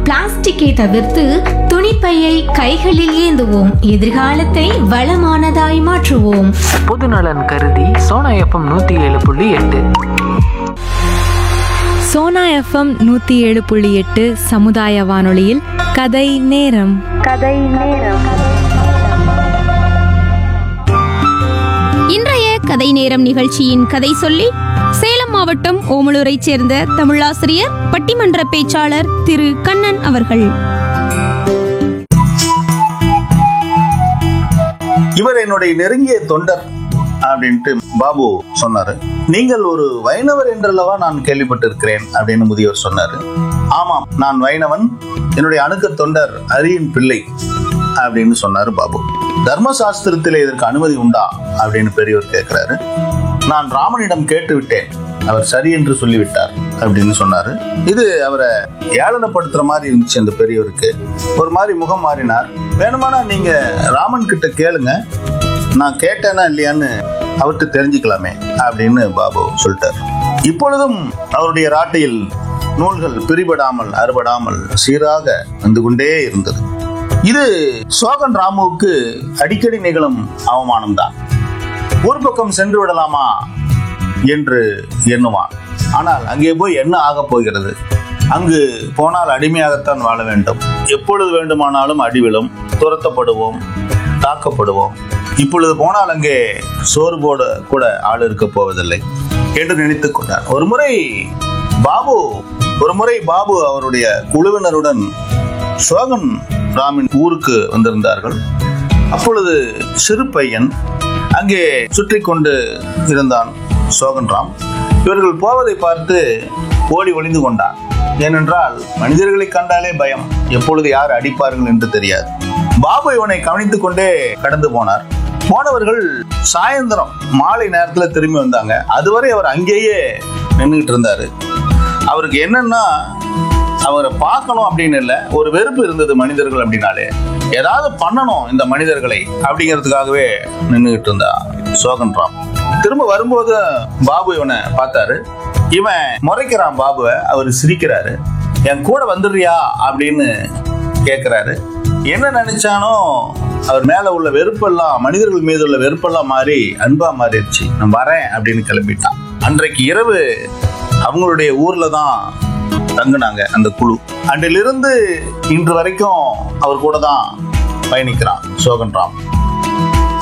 பிளாஸ்டிக்கை தவிர்த்து துணிப்பையை கைகளில் ஏந்துவோம் எதிர்காலத்தை வளமானதாய் மாற்றுவோம் பொதுநலன் கருதி சோனா எஃப்எம் நூற்றி ஏழு புள்ளி எட்டு சோனா எஃப்எம் நூற்றி ஏழு புள்ளி எட்டு சமுதாய வானொலியில் கதை நேரம் இன்றைய கதை நேரம் நிகழ்ச்சியின் கதை சொல்லி சேலம் மாவட்டம் ஓமலூரைச் சேர்ந்த தமிழாசிரியர் பட்டிமன்ற பேச்சாளர் திரு கண்ணன் அவர்கள் இவர் என்னுடைய நெருங்கிய தொண்டர் அப்படின்ட்டு பாபு சொன்னாரு நீங்கள் ஒரு வைணவர் என்றல்லவா நான் கேள்விப்பட்டிருக்கிறேன் அப்படின்னு முதியவர் சொன்னாரு ஆமாம் நான் வைணவன் என்னுடைய அணுக்க தொண்டர் அரியின் பிள்ளை அப்படின்னு சொன்னாரு பாபு தர்மசாஸ்திரத்திலே இதற்கு அனுமதி உண்டா அப்படின்னு பெரியவர் கேட்கிறாரு நான் ராமனிடம் கேட்டு விட்டேன் அவர் சரி என்று சொல்லிவிட்டார் அப்படின்னு சொன்னாரு இது அவரை ஏளனப்படுத்துற மாதிரி இருந்துச்சு அந்த பெரியவருக்கு ஒரு மாதிரி முகம் மாறினார் வேணுமானா நீங்க ராமன் கிட்ட கேளுங்க நான் கேட்டேனா இல்லையான்னு அவர்கிட்ட தெரிஞ்சுக்கலாமே அப்படின்னு பாபு சொல்லிட்டார் இப்பொழுதும் அவருடைய ராட்டையில் நூல்கள் பிரிபடாமல் அறுபடாமல் சீராக வந்து கொண்டே இருந்தது இது சோகன் ராமுவுக்கு அடிக்கடி நிகழும் அவமானம்தான் ஒரு பக்கம் சென்று விடலாமா என்று எண்ணுவான் ஆனால் அங்கே போய் என்ன ஆகப் போகிறது அங்கு போனால் அடிமையாகத்தான் வாழ வேண்டும் எப்பொழுது வேண்டுமானாலும் அடிவிலும் துரத்தப்படுவோம் தாக்கப்படுவோம் இப்பொழுது போனால் அங்கே சோறு போட கூட ஆள் இருக்க போவதில்லை என்று நினைத்துக் கொண்டார் ஒரு முறை பாபு ஒரு முறை பாபு அவருடைய குழுவினருடன் சோகன் ராமின் ஊருக்கு வந்திருந்தார்கள் அப்பொழுது சிறு பையன் அங்கே சுற்றி கொண்டு இருந்தான் சோகன் ராம் இவர்கள் போவதை பார்த்து ஓடி ஒளிந்து கொண்டான் ஏனென்றால் மனிதர்களை கண்டாலே பயம் எப்பொழுது யார் அடிப்பார்கள் என்று தெரியாது பாபு இவனை கவனித்துக் கொண்டே கடந்து போனார் போனவர்கள் சாயந்தரம் மாலை நேரத்துல திரும்பி வந்தாங்க அதுவரை அவர் அங்கேயே நின்றுட்டு இருந்தாரு அவருக்கு என்னன்னா அவரை பார்க்கணும் அப்படின்னு இல்லை ஒரு வெறுப்பு இருந்தது மனிதர்கள் அப்படின்னாலே ஏதாவது பண்ணணும் இந்த மனிதர்களை அப்படிங்கிறதுக்காகவே நின்றுகிட்டு இருந்தா சோகன் ராம் திரும்ப வரும்போது பாபு இவனை பார்த்தாரு இவன் முறைக்கிறான் பாபுவை அவர் சிரிக்கிறாரு என் கூட வந்துடுறியா அப்படின்னு கேட்கிறாரு என்ன நினைச்சானோ அவர் மேல உள்ள வெறுப்பெல்லாம் மனிதர்கள் மீது உள்ள வெறுப்பெல்லாம் மாறி அன்பா மாறிடுச்சு நான் வரேன் அப்படின்னு கிளம்பிட்டான் அன்றைக்கு இரவு அவங்களுடைய ஊர்ல தான் தங்குனாங்க அந்த குழு அன்றிலிருந்து இன்று வரைக்கும் அவர் கூட தான் பயணிக்கிறான் சோகன் ராம்